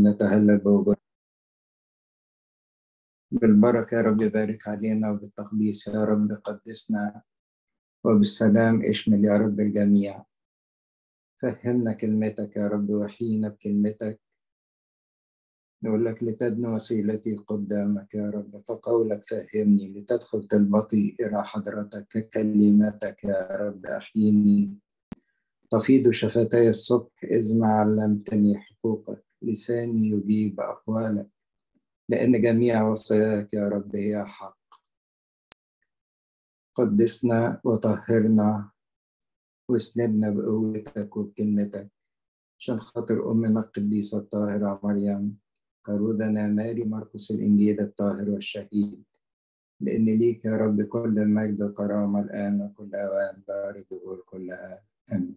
ونتهلل بوجود بالبركة يا رب بارك علينا وبالتقديس يا رب قدسنا وبالسلام اشمل يا رب الجميع فهمنا كلمتك يا رب وحينا بكلمتك نقول لك لتدنى وسيلتي قدامك يا رب فقولك فهمني لتدخل طلبتي إلى حضرتك كلماتك يا رب أحييني تفيض شفتي الصبح إذ ما علمتني حقوقك لساني يجيب أقوالك لأن جميع وصاياك يا رب هي حق قدسنا وطهرنا واسندنا بقوتك وبكلمتك عشان خاطر أمنا القديسة الطاهرة مريم قرودنا ماري مرقس الإنجيل الطاهر والشهيد لأن ليك يا رب كل المجد والكرامة الآن وكل أوان دار الدهور كلها آمين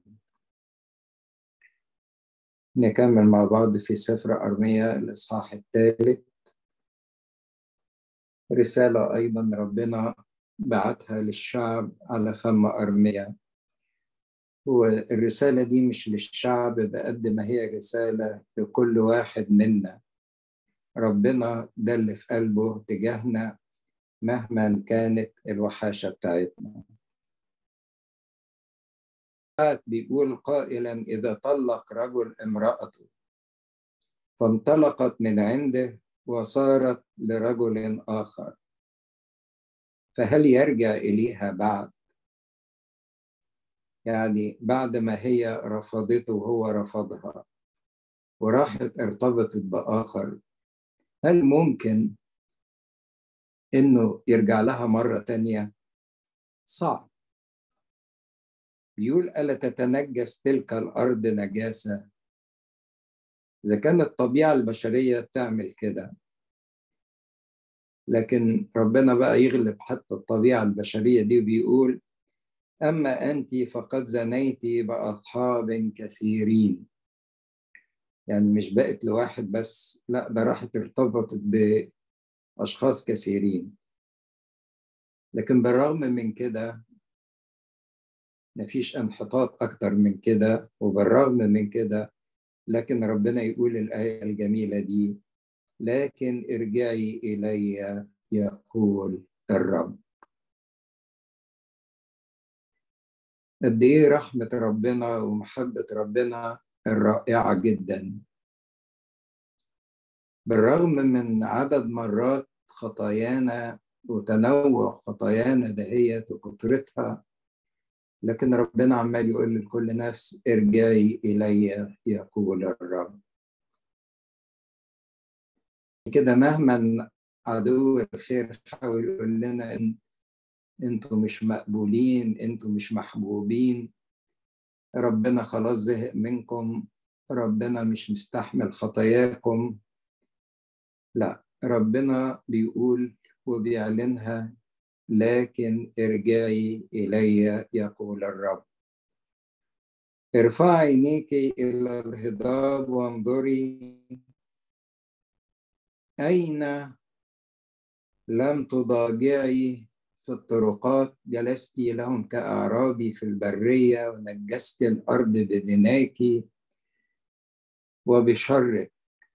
نكمل مع بعض في سفر أرمية الإصحاح الثالث رسالة أيضا ربنا بعتها للشعب على فم أرمية والرسالة دي مش للشعب بقد ما هي رسالة لكل واحد منا ربنا ده اللي في قلبه تجاهنا مهما كانت الوحاشة بتاعتنا بيقول قائلا إذا طلق رجل امرأته فانطلقت من عنده وصارت لرجل آخر فهل يرجع إليها بعد؟ يعني بعد ما هي رفضته وهو رفضها وراحت ارتبطت بآخر هل ممكن إنه يرجع لها مرة تانية؟ صعب بيقول ألا تتنجس تلك الأرض نجاسة إذا كانت الطبيعة البشرية بتعمل كده لكن ربنا بقى يغلب حتى الطبيعة البشرية دي وبيقول أما أنت فقد زنيت بأصحاب كثيرين يعني مش بقت لواحد بس لا ده راحت ارتبطت بأشخاص كثيرين لكن بالرغم من كده مفيش انحطاط أكتر من كده وبالرغم من كده لكن ربنا يقول الآية الجميلة دي لكن ارجعي إلي يقول الرب قد إيه رحمة ربنا ومحبة ربنا الرائعة جدا بالرغم من عدد مرات خطايانا وتنوع خطايانا دهيت وكثرتها لكن ربنا عمال يقول لكل نفس ارجعي إلي يقول الرب كده مهما عدو الخير حاول يقول لنا إن انتوا مش مقبولين انتوا مش محبوبين ربنا خلاص زهق منكم ربنا مش مستحمل خطاياكم لا ربنا بيقول وبيعلنها لكن ارجعي إلي يقول الرب ارفعي عينيك إلى الهضاب وانظري أين لم تضاجعي في الطرقات جلست لهم كأعرابي في البرية ونجست الأرض بدناك وبشرك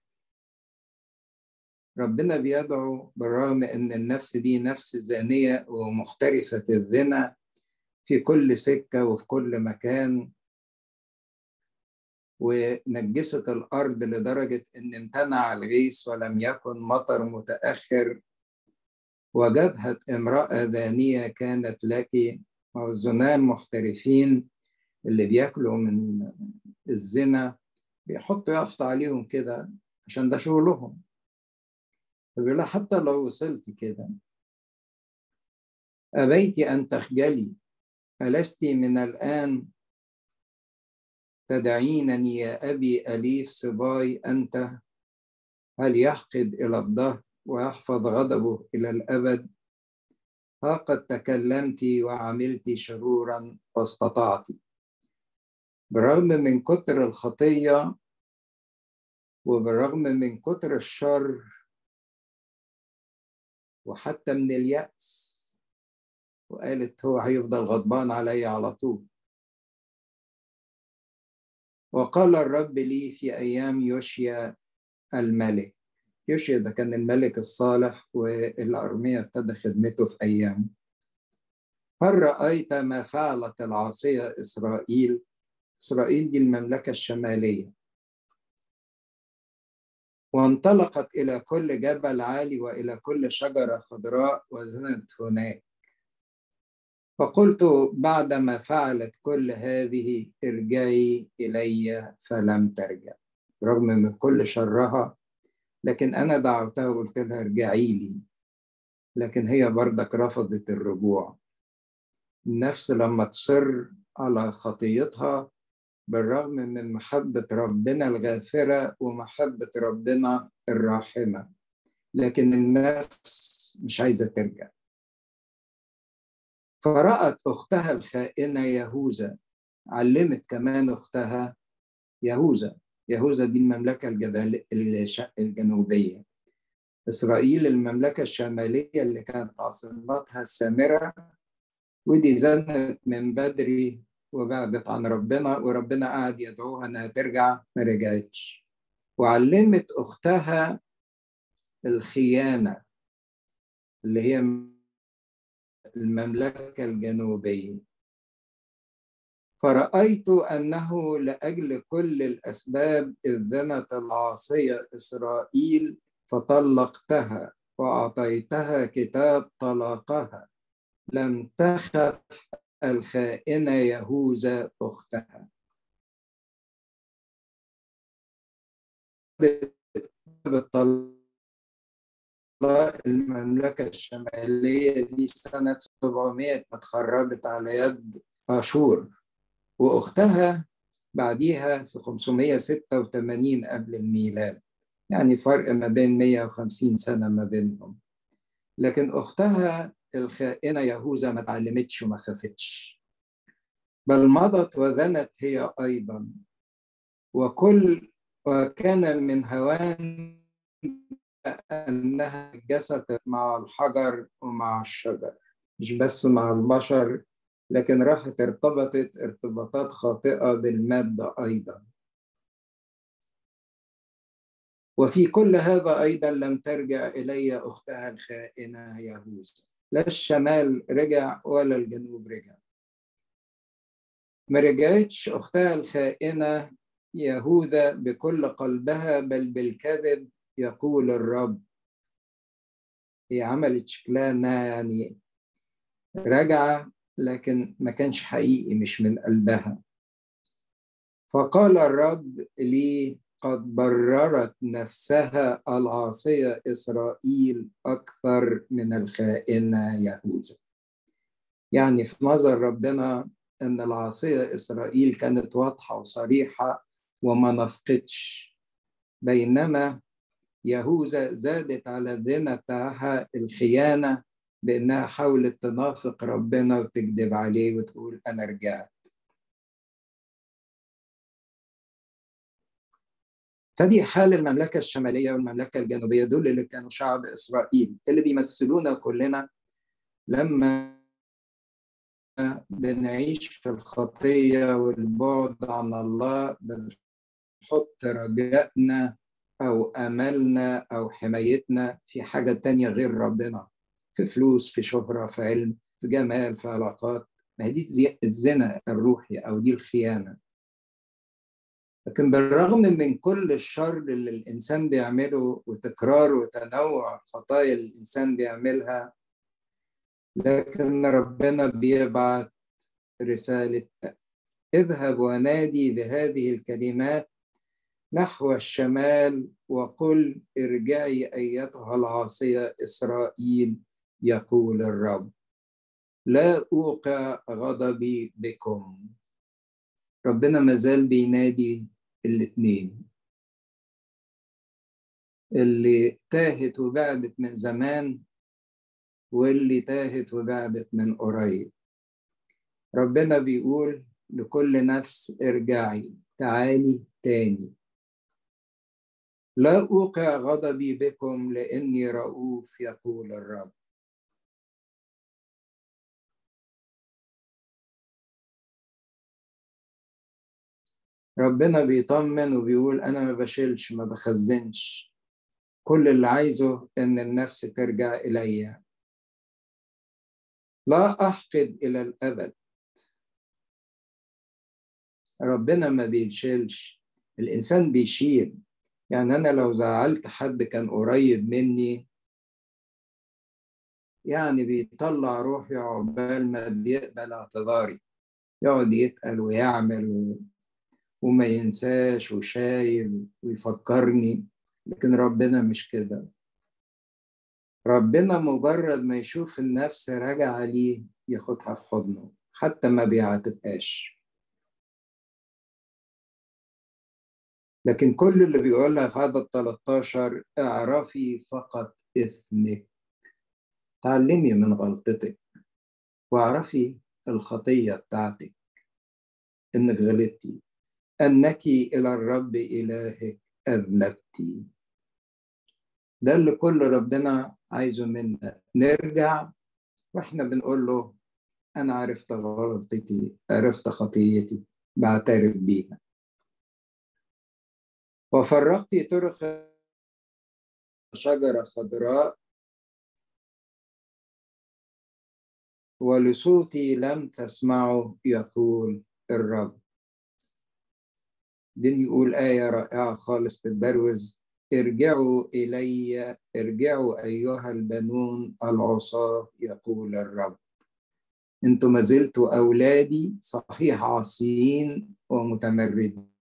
ربنا بيدعو بالرغم ان النفس دي نفس زانيه ومحترفه الزنا في كل سكه وفي كل مكان ونجست الارض لدرجه ان امتنع الغيث ولم يكن مطر متاخر وجبهه امراه دانيه كانت لك الزنان محترفين اللي بياكلوا من الزنا بيحطوا يافطة عليهم كده عشان ده شغلهم فبيقول حتى لو وصلت كده أبيت أن تخجلي ألست من الآن تدعينني يا أبي أليف صباي أنت هل يحقد إلى الظهر ويحفظ غضبه إلى الأبد ها قد تكلمت وعملت شرورا واستطعت بالرغم من كتر الخطية وبالرغم من كتر الشر وحتى من اليأس وقالت هو هيفضل غضبان علي على طول وقال الرب لي في أيام يوشيا الملك يوشيا ده كان الملك الصالح والأرمية ابتدى خدمته في أيامه هل رأيت ما فعلت العاصية إسرائيل إسرائيل دي المملكة الشمالية وانطلقت إلى كل جبل عالي وإلى كل شجرة خضراء وزنت هناك فقلت بعدما فعلت كل هذه ارجعي إلي فلم ترجع رغم من كل شرها لكن أنا دعوتها وقلت لها ارجعي لي لكن هي بردك رفضت الرجوع النفس لما تصر على خطيتها بالرغم من محبة ربنا الغافرة ومحبة ربنا الراحمة لكن النفس مش عايزة ترجع فرأت أختها الخائنة يهوذا علمت كمان أختها يهوذا يهوذا دي المملكة الجبل الجنوبية إسرائيل المملكة الشمالية اللي كانت عاصمتها سامرة ودي زنت من بدري وبعدت عن ربنا وربنا قعد يدعوها انها ترجع ما رجعتش وعلمت اختها الخيانه اللي هي المملكه الجنوبيه فرأيت أنه لأجل كل الأسباب إذ ذنت العاصية إسرائيل فطلقتها وأعطيتها كتاب طلاقها لم تخف الخائنة يهوذا أختها المملكة الشمالية دي سنة 700 اتخربت على يد أشور وأختها بعديها في 586 قبل الميلاد يعني فرق ما بين 150 سنة ما بينهم لكن أختها الخائنة يهوذا ما اتعلمتش وما خافتش بل مضت وذنت هي أيضا وكل وكان من هوان أنها جسدت مع الحجر ومع الشجر مش بس مع البشر لكن راحت ارتبطت ارتباطات خاطئة بالمادة أيضا وفي كل هذا أيضا لم ترجع إلي أختها الخائنة يهوذا لا الشمال رجع ولا الجنوب رجع ما رجعتش أختها الخائنة يهوذا بكل قلبها بل بالكذب يقول الرب هي عملت شكلها انها يعني رجعة لكن ما كانش حقيقي مش من قلبها فقال الرب لي قد بررت نفسها العاصية إسرائيل أكثر من الخائنة يهوذا يعني في نظر ربنا أن العاصية إسرائيل كانت واضحة وصريحة وما نفقتش بينما يهوذا زادت على الذنة بتاعها الخيانة بأنها حاولت تنافق ربنا وتكذب عليه وتقول أنا رجعت فدي حال المملكة الشمالية والمملكة الجنوبية دول اللي كانوا شعب إسرائيل اللي بيمثلونا كلنا لما بنعيش في الخطية والبعد عن الله بنحط رجائنا أو أملنا أو حمايتنا في حاجة تانية غير ربنا في فلوس في شهرة في علم في جمال في علاقات ما هي دي الزنا الروحي أو دي الخيانة لكن بالرغم من كل الشر اللي الإنسان بيعمله وتكرار وتنوع خطايا الإنسان بيعملها لكن ربنا بيبعت رسالة اذهب ونادي بهذه الكلمات نحو الشمال وقل ارجعي أيتها العاصية إسرائيل يقول الرب لا أوقع غضبي بكم ربنا مازال بينادي الاتنين اللي تاهت وبعدت من زمان واللي تاهت وبعدت من قريب ربنا بيقول لكل نفس ارجعي تعالي تاني لا أوقع غضبي بكم لأني رؤوف يقول الرب ربنا بيطمن وبيقول أنا ما بشيلش ما بخزنش كل اللي عايزه إن النفس ترجع إلي لا أحقد إلى الأبد ربنا ما بيشيلش الإنسان بيشيل يعني أنا لو زعلت حد كان قريب مني يعني بيطلع روحي عقبال ما بيقبل اعتذاري يقعد يتقل ويعمل وما ينساش وشايل ويفكرني لكن ربنا مش كده ربنا مجرد ما يشوف النفس راجعة ليه ياخدها في حضنه حتى ما بيعاتبهاش لكن كل اللي بيقولها في عدد 13 اعرفي فقط إثمك تعلمي من غلطتك واعرفي الخطية بتاعتك إنك غلطتي أنك إلى الرب إلهك أذنبتي ده اللي كل ربنا عايزه منا نرجع واحنا بنقول له أنا عرفت غلطتي عرفت خطيتي بعترف بيها وفرقت طرق شجرة خضراء ولصوتي لم تسمعوا يقول الرب دين يقول آية رائعة خالص تتبروز ارجعوا إلي ارجعوا أيها البنون العصاة يقول الرب انتم ما زلتوا أولادي صحيح عاصيين ومتمردين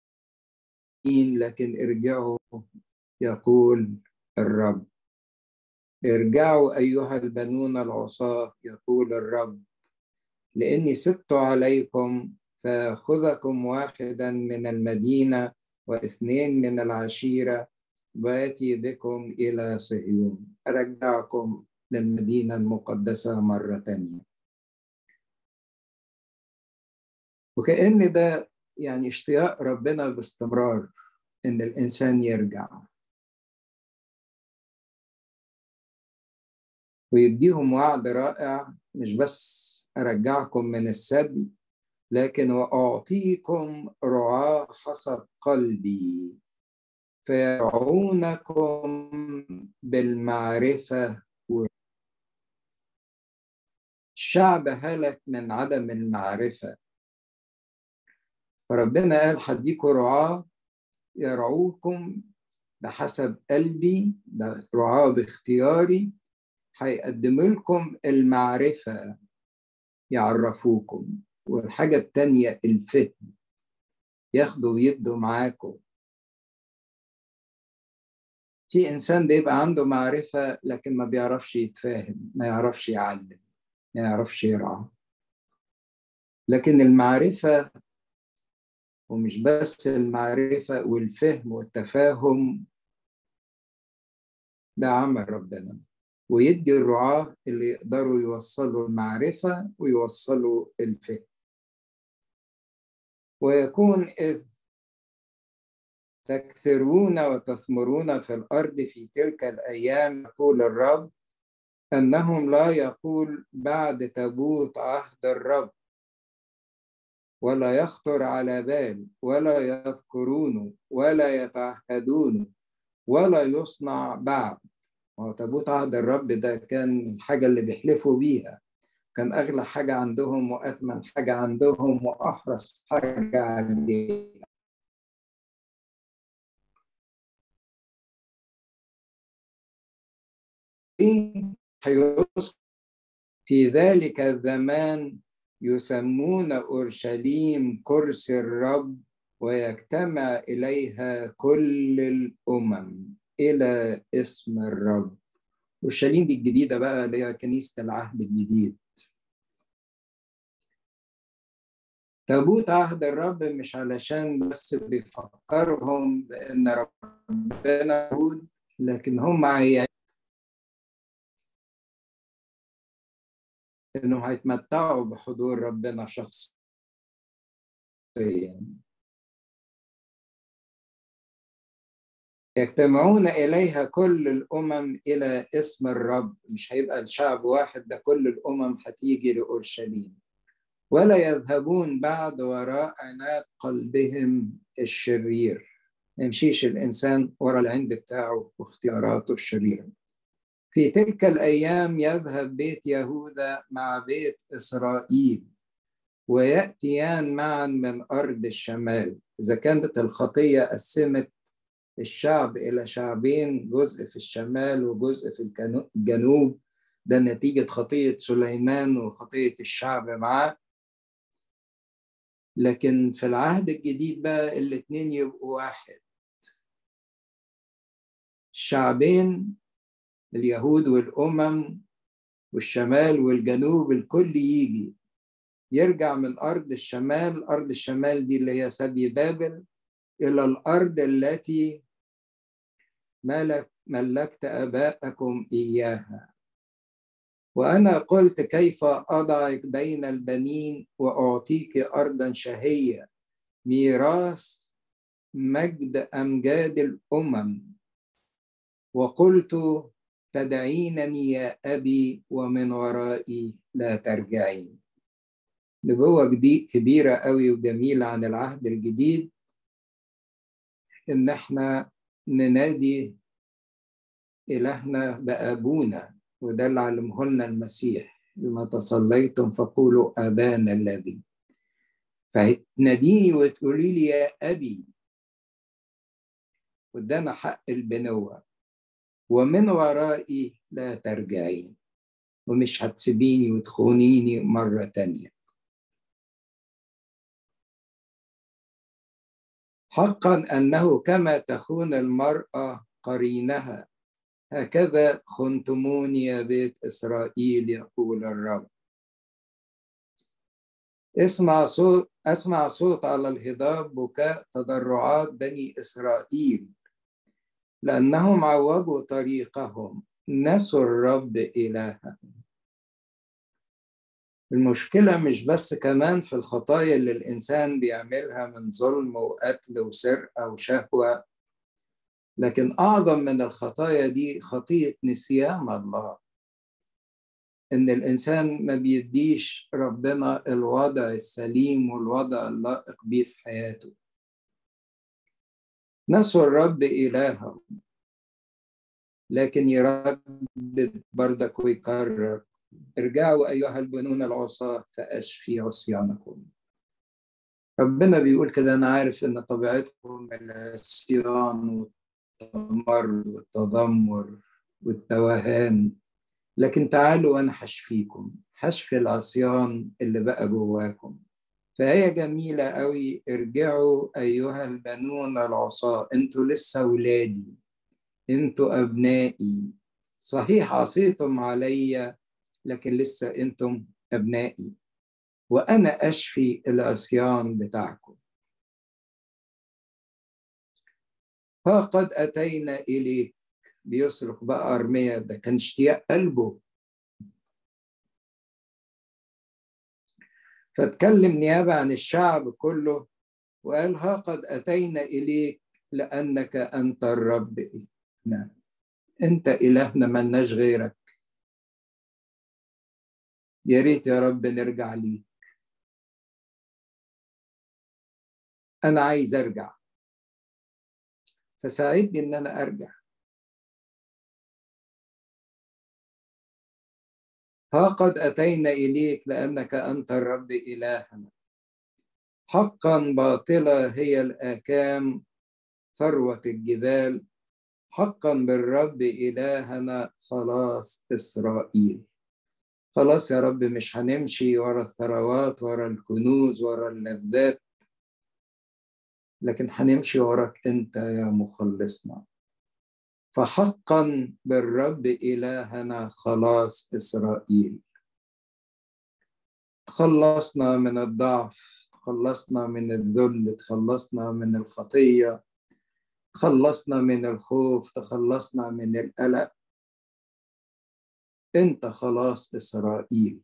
لكن ارجعوا يقول الرب ارجعوا أيها البنون العصاة يقول الرب لأني سبت عليكم فأخذكم واحدا من المدينة واثنين من العشيرة وآتي بكم إلى صهيون أرجعكم للمدينة المقدسة مرة تانية وكأن ده يعني اشتياق ربنا باستمرار إن الإنسان يرجع ويديهم وعد رائع مش بس أرجعكم من السبي لكن وأعطيكم رعاة حسب قلبي فيرعونكم بالمعرفة الشعب هلك من عدم المعرفة فربنا قال هديكوا رعاة يرعوكم بحسب قلبي ده رعاة باختياري هيقدم لكم المعرفة يعرفوكم والحاجة التانية الفهم ياخدوا ويدوا معاكم في إنسان بيبقى عنده معرفة لكن ما بيعرفش يتفاهم ما يعرفش يعلم ما يعرفش يرعى لكن المعرفة ومش بس المعرفة والفهم والتفاهم ده عمل ربنا ويدي الرعاة اللي يقدروا يوصلوا المعرفة ويوصلوا الفهم ويكون إذ تكثرون وتثمرون في الأرض في تلك الأيام يقول الرب أنهم لا يقول بعد تابوت عهد الرب ولا يخطر على بال ولا يذكرون ولا يتعهدون ولا يصنع بعد هو تابوت عهد الرب ده كان الحاجة اللي بيحلفوا بيها كان أغلى حاجة عندهم وأثمن حاجة عندهم وأحرص حاجة عليها في ذلك الزمان يسمون أورشليم كرسي الرب ويجتمع إليها كل الأمم إلى اسم الرب أورشليم دي الجديدة بقى اللي هي كنيسة العهد الجديد تابوت عهد الرب مش علشان بس بيفكرهم بأن ربنا موجود لكن هم انهم هيتمتعوا بحضور ربنا شخصيا يجتمعون إليها كل الأمم إلى اسم الرب مش هيبقى الشعب واحد ده كل الأمم هتيجي لأورشليم ولا يذهبون بعد وراء عناد قلبهم الشرير ما يمشيش الإنسان وراء العند بتاعه واختياراته الشريرة في تلك الأيام يذهب بيت يهوذا مع بيت إسرائيل ويأتيان معا من أرض الشمال إذا كانت الخطية قسمت الشعب إلى شعبين جزء في الشمال وجزء في الجنوب ده نتيجة خطية سليمان وخطية الشعب معاه لكن في العهد الجديد بقى الاتنين يبقوا واحد الشعبين اليهود والأمم والشمال والجنوب الكل يجي يرجع من أرض الشمال أرض الشمال دي اللي هي سبي بابل إلى الأرض التي ملك ملكت آباءكم إياها وأنا قلت كيف أضعك بين البنين وأعطيك أرضا شهية ميراث مجد أمجاد الأمم وقلت تدعينني يا أبي ومن ورائي لا ترجعين نبوة جديد كبيرة قوي وجميلة عن العهد الجديد إن إحنا ننادي إلهنا بأبونا وده اللي علمه لنا المسيح لما تصليتم فقولوا أبانا الذي فتناديني وتقولي لي يا أبي وادانا حق البنوة ومن ورائي لا ترجعين ومش هتسيبيني وتخونيني مرة تانية حقا أنه كما تخون المرأة قرينها هكذا خنتموني يا بيت إسرائيل يقول الرب اسمع صوت أسمع صوت على الهضاب بكاء تضرعات بني إسرائيل لأنهم عوجوا طريقهم نسوا الرب إلههم المشكلة مش بس كمان في الخطايا اللي الإنسان بيعملها من ظلم وقتل وسرقة وشهوة لكن أعظم من الخطايا دي خطية نسيان الله إن الإنسان ما بيديش ربنا الوضع السليم والوضع اللائق بيه في حياته نسوا الرب إلههم لكن يردد بردك ويكرر ارجعوا أيها البنون العصاة فأشفي عصيانكم ربنا بيقول كده أنا عارف إن طبيعتكم العصيان والتمر والتذمر والتوهان لكن تعالوا وأنا هشفيكم هشفي العصيان اللي بقى جواكم فهي جميلة قوي ارجعوا أيها البنون العصاة انتوا لسه ولادي انتوا أبنائي صحيح عصيتم علي لكن لسه انتم أبنائي وأنا أشفي العصيان بتاعكم ها قد أتينا إليك بيصرخ بقى أرميا ده كان اشتياق قلبه فاتكلم نيابة عن الشعب كله وقال ها قد أتينا إليك لأنك أنت الرب إلهنا أنت إلهنا ملناش غيرك يا ريت يا رب نرجع ليك أنا عايز أرجع فساعدني إن أنا أرجع ها قد أتينا إليك لأنك أنت الرب إلهنا حقا باطلة هي الآكام ثروة الجبال حقا بالرب إلهنا خلاص إسرائيل خلاص يا رب مش هنمشي ورا الثروات ورا الكنوز ورا اللذات لكن هنمشي وراك أنت يا مخلصنا فحقا بالرب إلهنا خلاص إسرائيل تخلصنا من الضعف تخلصنا من الذل تخلصنا من الخطية تخلصنا من الخوف تخلصنا من القلق انت خلاص اسرائيل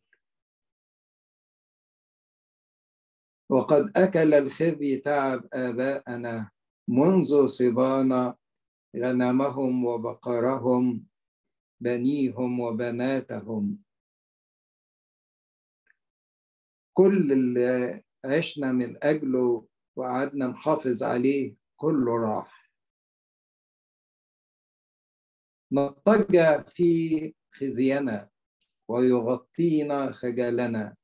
وقد اكل الخزي تعب اباءنا منذ صبانا غنمهم وبقرهم بنيهم وبناتهم كل اللي عشنا من أجله وقعدنا نحافظ عليه كله راح نضطجع في خزينا ويغطينا خجلنا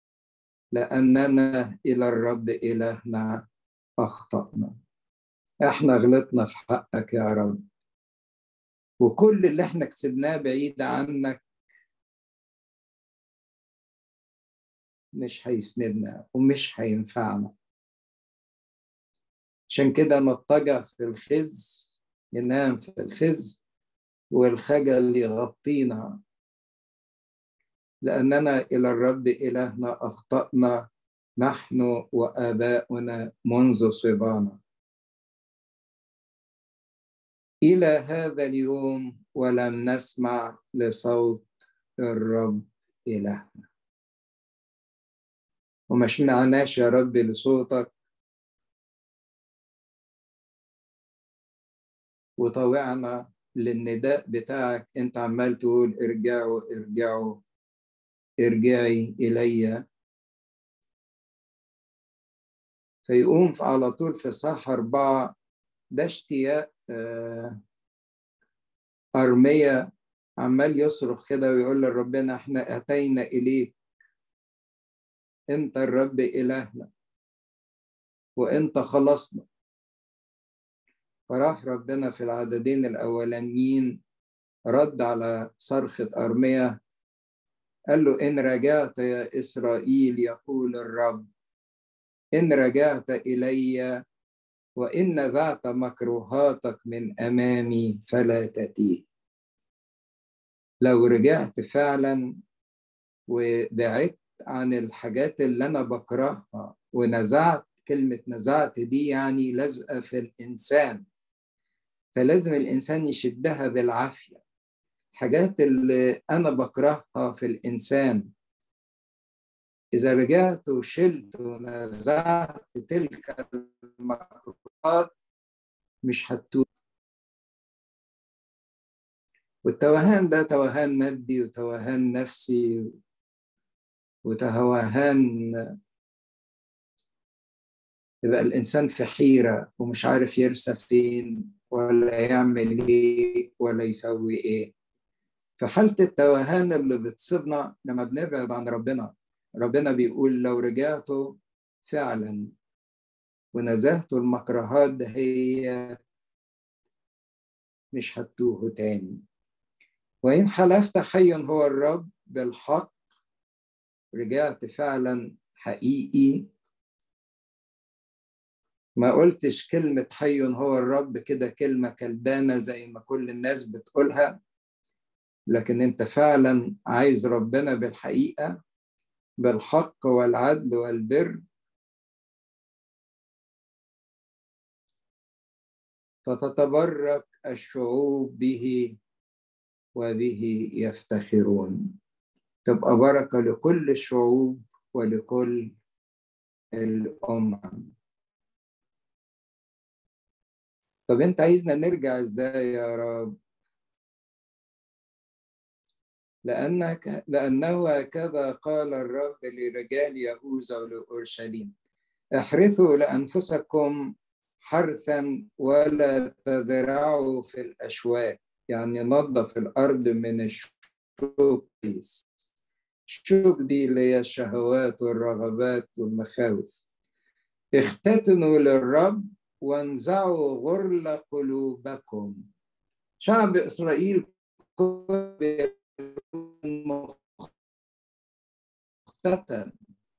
لأننا إلى الرب إلهنا أخطأنا إحنا غلطنا في حقك يا رب وكل اللي إحنا كسبناه بعيد عنك مش هيسندنا ومش هينفعنا عشان كده نضطجع في الخز ينام في الخز والخجل يغطينا لأننا إلى الرب إلهنا أخطأنا نحن وآباؤنا منذ صبانا إلى هذا اليوم ولم نسمع لصوت الرب إلهنا وما سمعناش يا رب لصوتك وطوعنا للنداء بتاعك انت عمال تقول ارجعوا ارجعوا ارجعي الي فيقوم على طول في صح أربعة ده اشتياق أرمية عمال يصرخ كده ويقول لربنا احنا أتينا إليك أنت الرب إلهنا وأنت خلصنا فراح ربنا في العددين الأولانيين رد على صرخة أرمية قال له إن رجعت يا إسرائيل يقول الرب إن رجعت إلي وإن نزعت مكروهاتك من أمامي فلا تتيه لو رجعت فعلا وبعدت عن الحاجات اللي أنا بكرهها ونزعت كلمة نزعت دي يعني لازقة في الإنسان فلازم الإنسان يشدها بالعافية الحاجات اللي أنا بكرهها في الإنسان إذا رجعت وشلت ونزعت تلك المكروهات مش هتتوب والتوهان ده توهان مادي وتوهان نفسي وتوهان يبقى الإنسان في حيرة ومش عارف يرسى فين ولا يعمل إيه ولا يسوي إيه في حالة التوهان اللي بتصيبنا لما بنبعد عن ربنا ربنا بيقول لو رجعتوا فعلا ونزهتوا المكرهات ده هي مش هتوهوا تاني وإن حلفت حي هو الرب بالحق رجعت فعلا حقيقي ما قلتش كلمة حي هو الرب كده كلمة كلبانة زي ما كل الناس بتقولها لكن انت فعلا عايز ربنا بالحقيقة بالحق والعدل والبر فتتبرك الشعوب به وبه يفتخرون تبقى بركة لكل الشعوب ولكل الأمم طب انت عايزنا نرجع ازاي يا رب لأنك لأنه هكذا قال الرب لرجال يهوذا ولأورشليم احرثوا لأنفسكم حرثا ولا تزرعوا في الأشواك يعني نظف الأرض من الشوك الشوك دي اللي هي الشهوات والرغبات والمخاوف اختتنوا للرب وانزعوا غرل قلوبكم شعب إسرائيل مختتن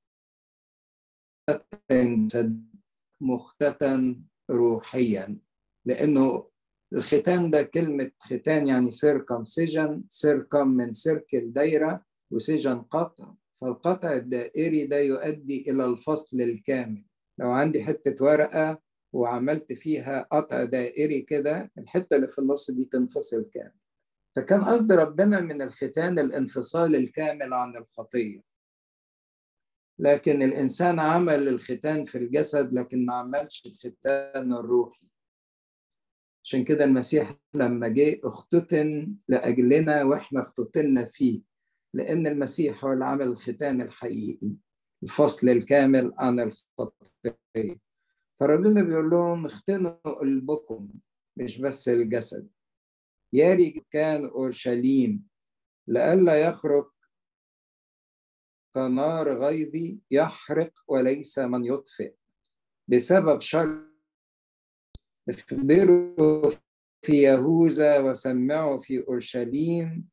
مختتن روحيا لانه الختان ده كلمة ختان يعني سيركمسيجن سيركم من سيركل دايرة وسجن قطع فالقطع الدائري ده يؤدي إلى الفصل الكامل لو عندي حتة ورقة وعملت فيها قطع دائري كده الحتة اللي في النص دي تنفصل كامل فكان قصد ربنا من الختان الانفصال الكامل عن الخطيه لكن الانسان عمل الختان في الجسد لكن ما عملش الختان الروحي عشان كده المسيح لما جه اختتن لاجلنا واحنا اختتنا فيه لان المسيح هو اللي عمل الختان الحقيقي الفصل الكامل عن الخطية فربنا بيقول لهم اختنوا قلبكم مش بس الجسد ياري كان أورشليم لئلا يخرج كنار غيظي يحرق وليس من يطفئ بسبب شر اخبروا في يهوذا وسمعوا في أورشليم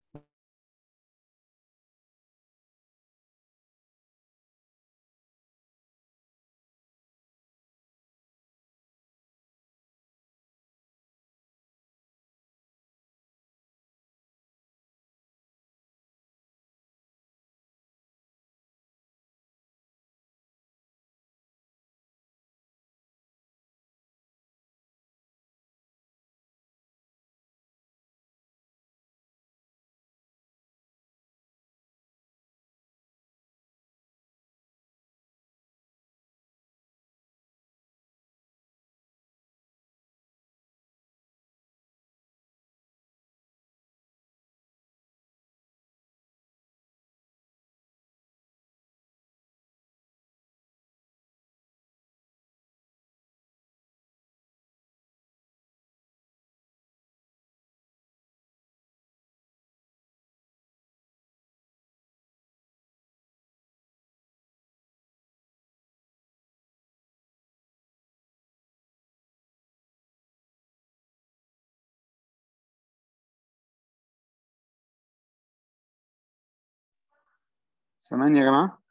سامعني يا جماعة؟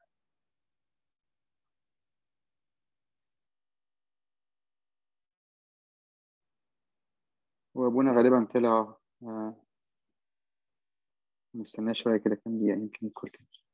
وأبونا غالبا طلع آه، نستناه شوية كده كام دقيقة يمكن يدخل كده